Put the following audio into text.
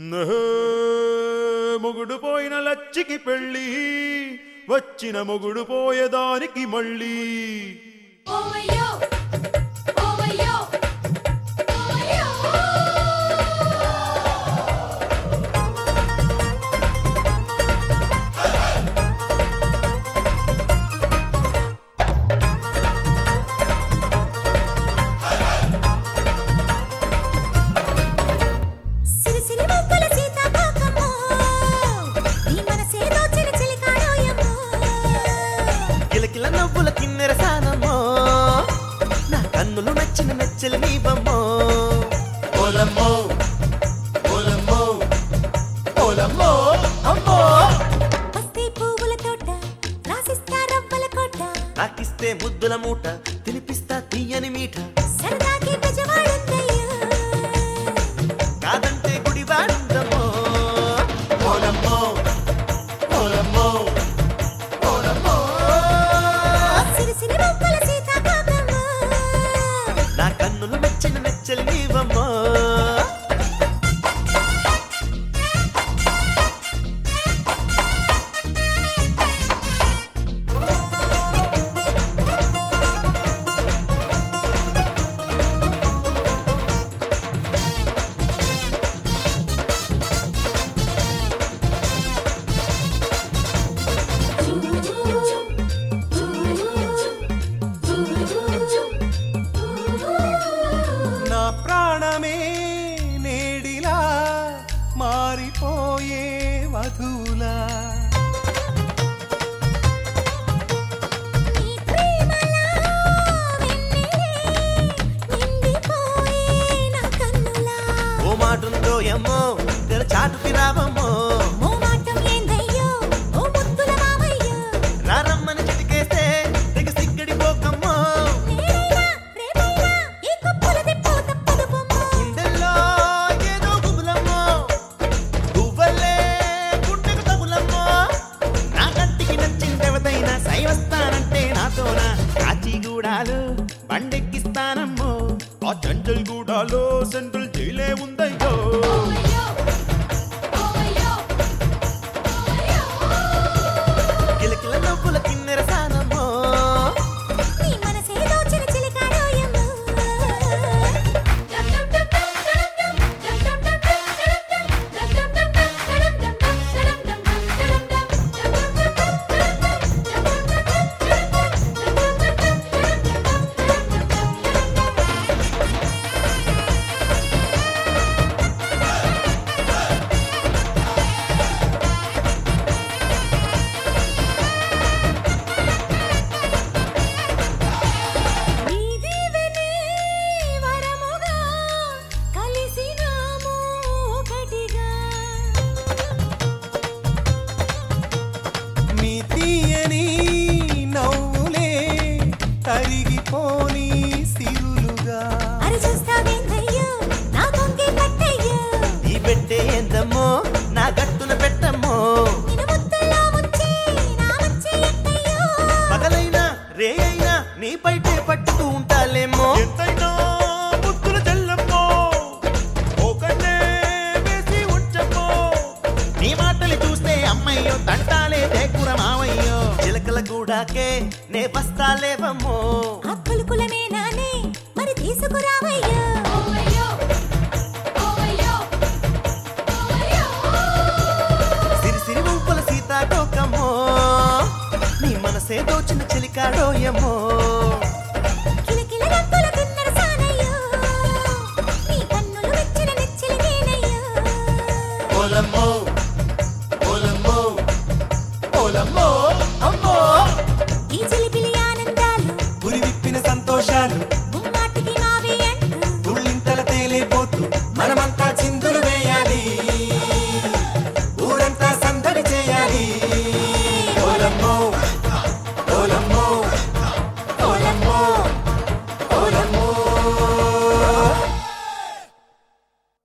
నహే, మొగుడు పోయిన లచ్చికి పెళ్ళి వచ్చిన మొగుడు పోయేదానికి మళ్ళీ ఓవయ్యో ఓవయ్యో ఓవయ్యో సిరిసిరి ముక్కుల సీతాకోకమ్మో నీ మనసే దోచిన చిలికాడోయమ్మో కిలకిల నవ్వుల కిన్నెర సానమ్మో నా కన్నులు నచ్చిన మెచ్చలి నీవమ్మో ఓలమ్మో ఓలమ్మో ఓలమ్మో అమ్మో పస్తే పువ్వుల తోట రాసిస్తా రవ్వల కోట నాకిస్తే ముద్దుల మూట తినిపిస్తా తీయని మీఠ సరదాకి నిజవాడుందయ్యో కాదంటే గుడి వాడుందమ్మో ఓలమ్మో ఓలమ్మో ఓలమ్మో సిరిసిరి ముక్కుల సీతాకోకమ్మో నా కన్నులు మెచ్చిన మెచ్చలి నీవమ్మో నా ప్రాణమే నేడిలా మారిపోయే వధువులా నీ ప్రేమలా వెన్నెలే నిండిపోయే నా కన్నులా ఓ మాటుందో ఎమ్మో తెర చాటుకి రావమ్మో మోమాటం ఏందయ్యో ఓ ముద్దుల మామయ్యో రారమ్మని చిటికేస్తే తెగ సిగ్గడి పోకమ్మో నేనైనా రేపైనా ఈ కుప్పల తిప్పో తప్పదు బొమ్మ గుండెల్లో ఏదో గుబులమ్మో గువ్వల్లే గుండెకు తగులమ్మో నా కంటికి నచ్చిందెవదైనా సైవస్తానంటే నాతోనా కాచిగూడాలు బండెక్కిస్తానమ్మో ఆ చంచల్ గూడాలో సెంట్రల్ జైలే ఉందయ్యో కిలకిల నవ్వుల కిన్నెర సానమ్మో నీ మనసే దోచిన చిలికాడోయమ్మో నీ దీవెనే వరముగా కలిసినాము ఒకటిగా మీ తీయని నవ్వులే తరిగిపోని సిరులుగా అరి చూస్తావేందయ్యో నా కొంగి పట్టయ్యో ఈ పెట్టే ఎంతమ్మో నా గట్టున పెట్టమ్మో నిన్ను ముద్దుల్లో ముంచి నా వచ్చే ఎట్టయ్యో పగలైనా రే అయినా నీ పైటే పట్టుతూ ఉంటాలేమో ఎంతైనా ముద్దుల చెల్లమ్మో ఒకనే వేసి ఉంచమ్మో నీ మాటలు చూస్తే అమ్మయ్యో తంటాలే దేకుర మావయ్యో చిలకల గూడాకే నే బస్తాలేవమ్మో ఆ కులుకులమే నానే మరి తీసుకురావయ్యో సిరిసిరి ఊపుల సీతాకోకమ్మో నీ మనసే దోచిన చెలికాడోయమ్మో